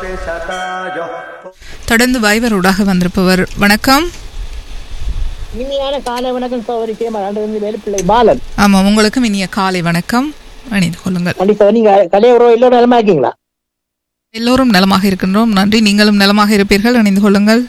தொடர்ந்து வைவர் ஊடாக வந்திருப்பவர் வணக்கம் இனிமையான காலை வணக்கம் சோதரி கேமராண்டு வேலுப்பிள்ளை பாலன் ஆமாம் உங்களுக்கும் இனிய காலை வணக்கம் அணிந்து கொள்ளுங்கள் கண்டிப்பா நீங்க கலையுறவு எல்லோரும் நலமா இருக்கீங்களா எல்லோரும் நலமாக இருக்கின்றோம் நன்றி நீங்களும் நலமாக இருப்பீர்கள் அணிந்து கொள்ளுங்கள்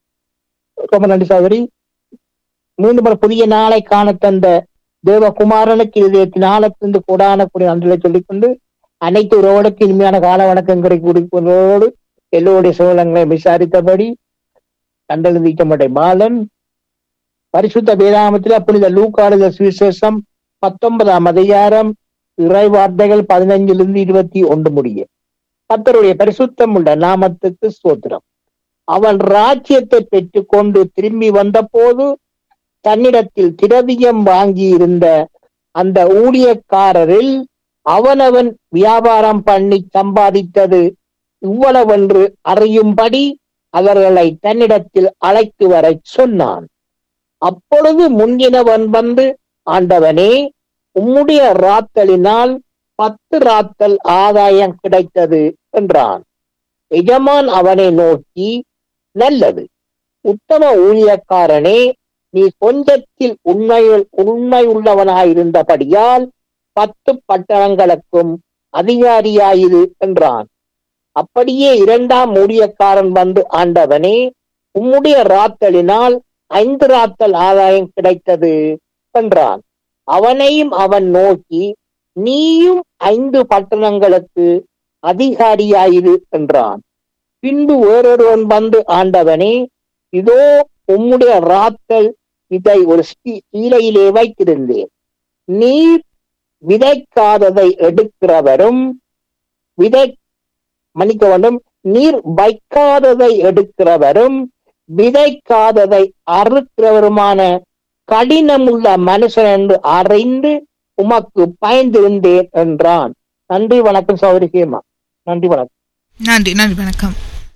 ரொம்ப நன்றி சோதரி மீண்டும் ஒரு புதிய நாளை காண தந்த தேவகுமாரனுக்கு இதயத்தின் ஆழத்திலிருந்து கூடான கூடிய நன்றிகளை சொல்லிக்கொண்டு அனைத்து உறவுகளுக்கு இனிமையான கால வணக்கங்களை கொடுப்பதோடு எல்லோருடைய சோழங்களை விசாரித்தபடி கண்டெழுதிக்கப்பட்ட பாலன் பரிசுத்த வேதாமத்தில் புனித லூக்காடுத சுவிசேஷம் பத்தொன்பதாம் அதிகாரம் இறை வார்த்தைகள் பதினைஞ்சிலிருந்து இருபத்தி ஒன்று முடிய கத்தருடைய பரிசுத்தம் உள்ள நாமத்துக்கு ஸ்தோத்திரம் அவன் ராஜ்யத்தை பெற்றுக்கொண்டு திரும்பி வந்தபோது தன்னிடத்தில் திரவியம் வாங்கி இருந்த அந்த ஊழியக்காரரில் அவனவன் வியாபாரம் பண்ணி சம்பாதித்தது இவ்வளவென்று அறியும்படி அவர்களை தன்னிடத்தில் அழைத்து வர சொன்னான் அப்பொழுது முன்கினவன் வந்து ஆண்டவனே உம்முடைய ராத்தலினால் பத்து ராத்தல் ஆதாயம் கிடைத்தது என்றான் எஜமான் அவனை நோக்கி நல்லது உத்தம ஊழியக்காரனே நீ கொஞ்சத்தில் உண்மையில் உண்மை உள்ளவனாயிருந்தபடியால் பத்து பட்டணங்களுக்கும் அதிகாரியாயிரு என்றான் அப்படியே இரண்டாம் ஊழியக்காரன் வந்து ஆண்டவனே உம்முடைய ராத்தலினால் ஐந்து ராத்தல் ஆதாயம் கிடைத்தது என்றான் அவனையும் அவன் நோக்கி நீயும் ஐந்து பட்டணங்களுக்கு அதிகாரியாயிரு என்றான் பின்பு வேறொருவன் வந்து ஆண்டவனே இதோ உம்முடைய ராத்தல் இதை ஒரு சீலையிலே வைத்திருந்தேன் நீர் விதைக்காததை எடுக்கிறவரும் விதை மன்னிக்க வேண்டும் நீர் வைக்காததை எடுக்கிறவரும் விதைக்காததை அறுக்கிறவருமான கடினமுள்ள மனுஷன் என்று அறிந்து உமக்கு பயந்திருந்தேன் என்றான் நன்றி வணக்கம் சௌரி ஹேமா நன்றி வணக்கம் நன்றி நன்றி வணக்கம்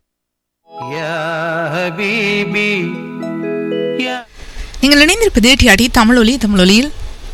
يا حبيبي يا நீங்கள் இணைந்திருப்பது டிஆடி தமிழொலி தமிழொலியில்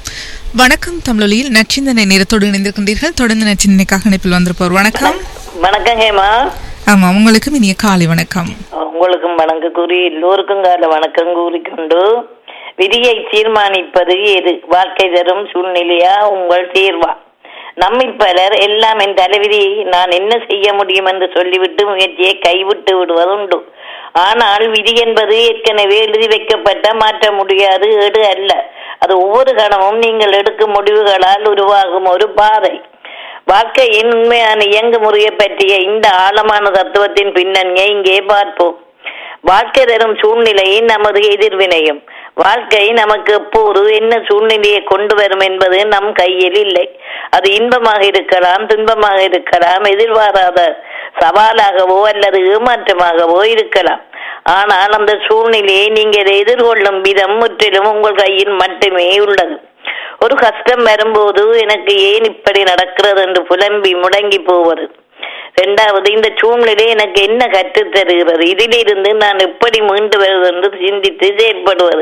வணக்கம் தமிழொலியில் நச்சிந்தனை நேரத்தோடு இணைந்திருக்கின்றீர்கள் தொடர்ந்து நச்சிந்தனைக்காக இணைப்பில் வந்திருப்பவர் வணக்கம் வணக்கம் ஹேமா ஆமாம் உங்களுக்கும் இனிய காலை வணக்கம் உங்களுக்கும் வணக்கம் கூறி எல்லோருக்கும் கால வணக்கம் கூறிக்கொண்டு விதியை தீர்மானிப்பது எது வாழ்க்கை தரும் சூழ்நிலையா உங்கள் தேர்வா நம்மில் பலர் எல்லாம் என் தலைவிதி நான் என்ன செய்ய முடியும் என்று சொல்லிவிட்டு முயற்சியை கைவிட்டு விடுவதுண்டு ஆனால் விதி என்பது ஏற்கனவே எழுதி வைக்கப்பட்ட மாற்ற முடியாது ஏடு அல்ல அது ஒவ்வொரு கணமும் நீங்கள் எடுக்கும் முடிவுகளால் உருவாகும் ஒரு பாதை வாழ்க்கையின் உண்மையான இயங்கு முறையை பற்றிய இந்த ஆழமான தத்துவத்தின் பின்னணியை இங்கே பார்ப்போம் வாழ்க்கை தரும் சூழ்நிலையை நமது எதிர்வினையும் வாழ்க்கை நமக்கு எப்போது என்ன சூழ்நிலையை கொண்டு வரும் என்பது நம் கையில் இல்லை அது இன்பமாக இருக்கலாம் துன்பமாக இருக்கலாம் எதிர்பாராத சவாலாகவோ அல்லது ஏமாற்றமாகவோ இருக்கலாம் ஆனால் அந்த சூழ்நிலையை நீங்கள் எதிர்கொள்ளும் விதம் முற்றிலும் உங்கள் கையில் மட்டுமே உள்ளது ஒரு கஷ்டம் வரும்போது எனக்கு ஏன் இப்படி நடக்கிறது என்று புலம்பி முடங்கி போவது இரண்டாவது இந்த சூழ்நிலை எனக்கு என்ன கற்றுத் தருகிறது இதிலிருந்து நான் எப்படி மீண்டு வருவது என்று சிந்தித்து செயல்படுவது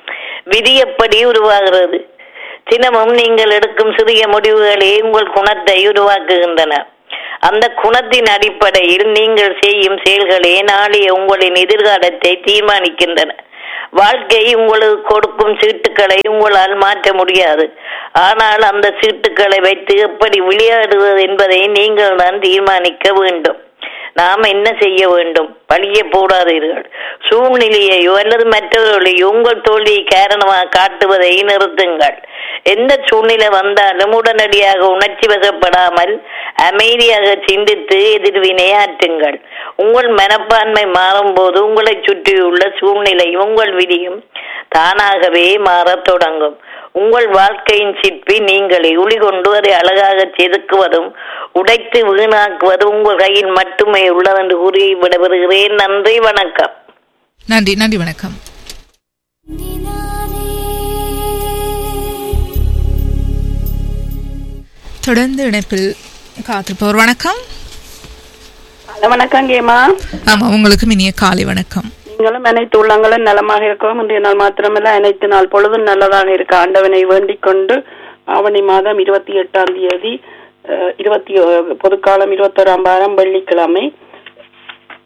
விதி எப்படி உருவாகிறது தினமும் நீங்கள் எடுக்கும் சிறிய முடிவுகளே உங்கள் குணத்தை உருவாக்குகின்றன அந்த குணத்தின் அடிப்படையில் நீங்கள் செய்யும் செயல்களே நாளைய உங்களின் எதிர்காலத்தை தீர்மானிக்கின்றன வாழ்க்கை உங்களுக்கு கொடுக்கும் சீட்டுக்களை உங்களால் மாற்ற முடியாது ஆனால் அந்த சீட்டுக்களை வைத்து எப்படி விளையாடுவது என்பதை நீங்கள் தான் தீர்மானிக்க வேண்டும் நாம் என்ன செய்ய வேண்டும் பழிய போடாதீர்கள் சூழ்நிலையையோ அல்லது மற்றவர்களையோ உங்கள் தோல்வியை காரணமாக காட்டுவதை நிறுத்துங்கள் எந்த சூழ்நிலை வந்தாலும் உடனடியாக உணர்ச்சி வசப்படாமல் அமைதியாக சிந்தித்து எதிர்வினை ஆற்றுங்கள் உங்கள் மனப்பான்மை மாறும்போது உங்களை சுற்றியுள்ள சூழ்நிலை உங்கள் விதியும் தானாகவே மாறத் தொடங்கும் உங்கள் வாழ்க்கையின் சிற்பி நீங்களே ஒளி கொண்டு அதை அழகாக செதுக்குவதும் உடைத்து வீணாக்குவதும் உங்கள் கையில் மட்டுமே உள்ளது என்று கூறி விடைபெறுகிறேன் நன்றி வணக்கம் நன்றி நன்றி வணக்கம் தொடர்ந்து இணைப்பில் காத்திருப்பவர் வணக்கம் ஹலோ வணக்கம் கேமா ஆமாம் உங்களுக்கும் இனிய காலை வணக்கம் நீங்களும் அனைத்து உள்ளங்களும் நலமாக இருக்கவும் இன்றைய நாள் மாத்திரமல்ல அனைத்து நாள் பொழுதும் நல்லதாக இருக்க ஆண்டவனை வேண்டிக் கொண்டு ஆவணி மாதம் இருபத்தி எட்டாம் தேதி அஹ், இருபத்தி பொதுக்காலம் இருபத்தோராம் வாரம் வெள்ளிக்கிழமை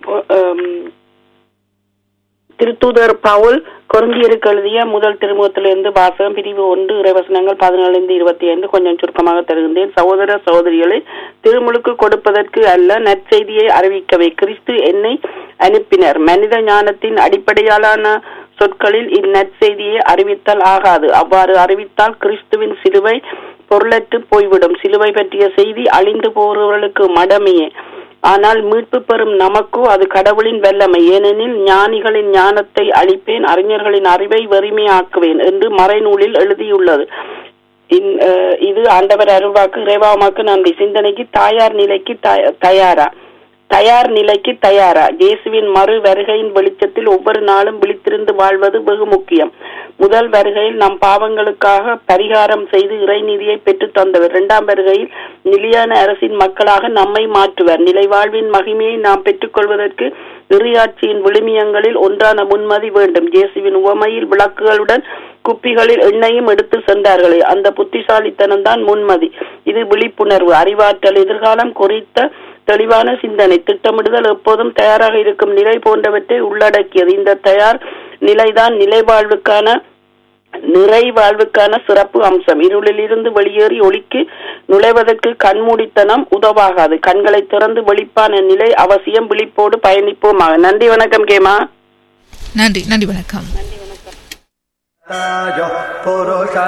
பொ- ஆம், திருத்தூதர் பவுல் கொருந்தியருக்கு எழுதிய முதல் திருமுகத்திலிருந்து வாசகம் பிரிவு ஒன்று இறைவசனங்கள் பதினாலிருந்து இருபத்தி ஐந்து கொஞ்சம் சுருக்கமாக தருகின்றேன் சகோதர சகோதரிகளை திருமுழுக்கு கொடுப்பதற்கு அல்ல நற்செய்தியை அறிவிக்கவே கிறிஸ்து என்னை அனுப்பினர் மனித ஞானத்தின் அடிப்படையாலான சொற்களில் இந்நற்செய்தியை அறிவித்தல் ஆகாது அவ்வாறு அறிவித்தால் கிறிஸ்துவின் சிலுவை பொருளற்று போய்விடும் சிலுவை பற்றிய செய்தி அழிந்து போகிறவர்களுக்கு மடமையே ஆனால் மீட்பு பெறும் நமக்கோ அது கடவுளின் வல்லமை ஏனெனில் ஞானிகளின் ஞானத்தை அழிப்பேன் அறிஞர்களின் அறிவை வெறுமையாக்குவேன் என்று மறைநூலில் எழுதியுள்ளது இன்- அஹ், இது ஆண்டவர் அருள்வாக்கு இறைவாமாக்கு நன்றி சிந்தனைக்கு தாயார் நிலைக்கு தய- தயாரா தயார் நிலைக்கு தயாரா இயேசுவின் மறு வருகையின் வெளிச்சத்தில் ஒவ்வொரு நாளும் விழித்திருந்து வாழ்வது வெகு முக்கியம் முதல் வருகையில் நம் பாவங்களுக்காக பரிகாரம் செய்து இறைநீதியை பெற்றுத் தந்தவர் இரண்டாம் வருகையில் நிலையான அரசின் மக்களாக நம்மை மாற்றுவர் நிலைவாழ்வின் மகிமையை நாம் பெற்றுக்கொள்வதற்கு இறையாட்சியின் விழுமியங்களில் ஒன்றான முன்மதி வேண்டும் இயேசுவின் உவமையில் விளக்குகளுடன் குப்பிகளில் எண்ணெயும் எடுத்து சென்றார்களே அந்த புத்திசாலித்தனம் தான் முன்மதி இது விழிப்புணர்வு அறிவாற்றல் எதிர்காலம் குறித்த தெளிவான சிந்தனை திட்டமிடுதல் எப்போதும் தயாராக இருக்கும் நிலை போன்றவற்றை உள்ளடக்கியது இந்த தயார் நிலைதான் நிலைவாழ்வுக்கான நிறைவாழ்வுக்கான சிறப்பு அம்சம் இருளில் இருந்து வெளியேறி ஒளிக்கு நுழைவதற்கு கண்மூடித்தனம் உதவாகாது கண்களை திறந்து வெளிப்பான நிலை அவசியம் விழிப்போடு பயணிப்போமாக நன்றி வணக்கம் கேமா நன்றி நன்றி வணக்கம் तायो पुरुषः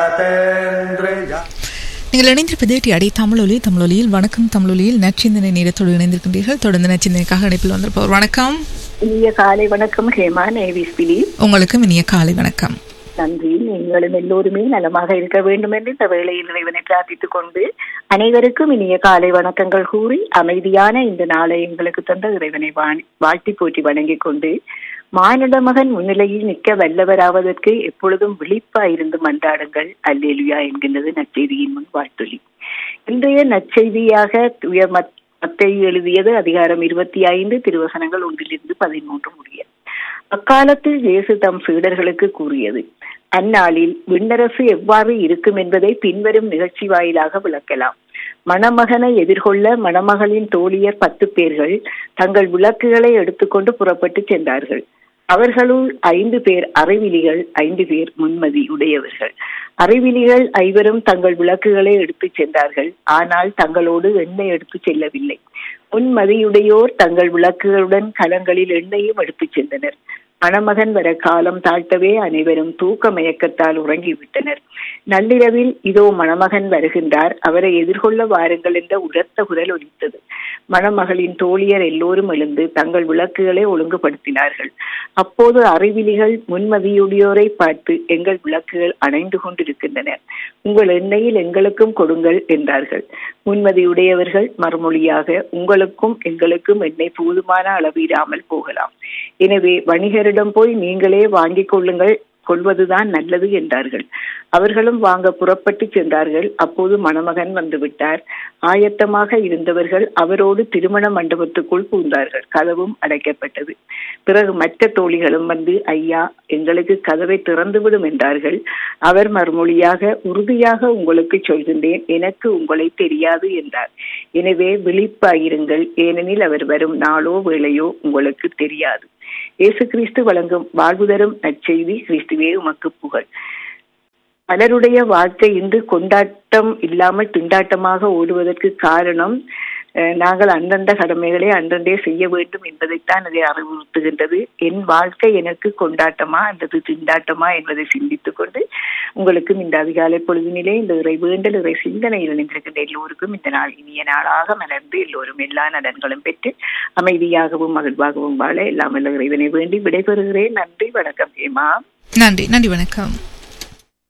सतेन्द्रिय நீங்கள் இணைந்திருப்பது டிஆடி தமிழொலி தமிழொலியில் வணக்கம் தமிழொலியில் நச்சிந்தனை நேரத்தோடு இணைந்திருக்கின்றீர்கள் தொடர்ந்து நச்சிந்தனைக்காக இணைப்பில் வந்திருப்பவர் வணக்கம் இனிய காலை வணக்கம் ஹேமா நேவிஸ் பிலிப் உங்களுக்கும் இனிய காலை வணக்கம் நன்றி நீங்களும் எல்லோருமே நலமாக இருக்க வேண்டும் என்று இந்த வேளையில் இறைவனை பிரார்த்தித்துக் கொண்டு அனைவருக்கும் இனிய காலை வணக்கங்கள் கூறி அமைதியான இந்த நாளை எங்களுக்கு தந்த இறைவனை வாணி- வாழ்த்தி போற்றி வணங்கிக் கொண்டு மானிட மகன் முன்னிலையில் நிற்க வல்லவராவதற்கு எப்பொழுதும் விழிப்பாயிருந்து மன்றாடுங்கள் அல்லேலுயா என்கின்றது நற்செய்தியின் முன் வாழ்த்தொலி இன்றைய நற்செய்தியாக தூய மத்- மத்தேயு எழுதியது அதிகாரம் இருபத்தி ஐந்து திருவசனங்கள் ஒன்றிலிருந்து பதிமூன்று முடிய அக்காலத்தில் இயேசு தம் சீடர்களுக்கு கூறியது அந்நாளில் விண்ணரசு எவ்வாறு இருக்கும் என்பதை பின்வரும் நிகழ்ச்சி வாயிலாக விளக்கலாம் மணமகனை எதிர்கொள்ள மணமகளின் தோழியர் பத்து பேர்கள் தங்கள் விளக்குகளை எடுத்துக்கொண்டு புறப்பட்டு சென்றார்கள் அவர்களுள் ஐந்து பேர் அறிவிலிகள் ஐந்து பேர் முன்மதி உடையவர்கள் அறிவிலிகள் ஐவரும் தங்கள் விளக்குகளை எடுத்துச் சென்றார்கள் ஆனால் தங்களோடு எண்ணெய் எடுத்துச் செல்லவில்லை முன்மதியுடையோர் தங்கள் விளக்குகளுடன் கலங்களில் எண்ணெயும் எடுத்துச் சென்றனர் மணமகன் வர காலம் தாழ்த்தவே அனைவரும் தூக்க மயக்கத்தால் உறங்கிவிட்டனர் நள்ளிரவில் இதோ மணமகன் வருகின்றார் அவரை எதிர்கொள்ள வாருங்கள் என்ற உரத்த குரல் ஒலித்தது மணமகளின் தோழியர் எல்லோரும் எழுந்து தங்கள் விளக்குகளை ஒழுங்குபடுத்தினார்கள் அப்போது அறிவிலிகள் முன்மதியுடையோரை பார்த்து எங்கள் விளக்குகள் அணைந்து கொண்டிருக்கின்றன உங்கள் எண்ணெயில் எங்களுக்கும் கொடுங்கள் என்றார்கள் முன்மதியுடையவர்கள் மறுமொழியாக உங்களுக்கும் எங்களுக்கும் எண்ணெய் போதுமான அளவு இராமல் போகலாம் எனவே வணிகரிடம் போய் நீங்களே வாங்கிக் கொள்ளுங்கள் கொள்வதுதான் நல்லது என்றார்கள் அவர்களும் வாங்க புறப்பட்டு சென்றார்கள் அப்போது மணமகன் வந்து விட்டார் ஆயத்தமாக இருந்தவர்கள் அவரோடு திருமண மண்டபத்துக்குள் பூந்தார்கள் கதவும் அடைக்கப்பட்டது பிறகு மற்ற தோழிகளும் வந்து ஐயா எங்களுக்கு கதவை திறந்துவிடும் என்றார்கள் அவர் மறுமொழியாக உறுதியாக உங்களுக்கு சொல்கின்றேன் எனக்கு உங்களை தெரியாது என்றார் எனவே விழிப்பாயிருங்கள் ஏனெனில் அவர் வரும் நாளோ வேளையோ உங்களுக்கு தெரியாது இயேசு கிறிஸ்து வழங்கும் வாழ்வு தரும் நற்செய்தி கிறிஸ்துவே உமக்கு புகழ் பலருடைய வாழ்க்கை இன்று கொண்டாட்டம் இல்லாமல் திண்டாட்டமாக ஓடுவதற்கு காரணம் அஹ், நாங்கள் அந்தந்த கடமைகளை அன்றன்றே செய்ய வேண்டும் என்பதைத்தான் அதை அறிவுறுத்துகின்றது என் வாழ்க்கை எனக்கு கொண்டாட்டமா அல்லது திண்டாட்டமா என்பதை சிந்தித்துக் கொண்டு உங்களுக்கும் இந்த அதிகாலை பொழுதினிலே இந்த இறை வேண்டல் இறை சிந்தனையில் இணைந்திருக்கின்ற எல்லோருக்கும் இந்த நாள் இனிய நாளாக மலர்ந்து எல்லோரும் எல்லா நலன்களும் பெற்று அமைதியாகவும் மகிழ்வாகவும் வாழ எல்லாம் வல்ல இறைவனை வேண்டி விடைபெறுகிறேன் நன்றி வணக்கம் ஏமா நன்றி நன்றி வணக்கம்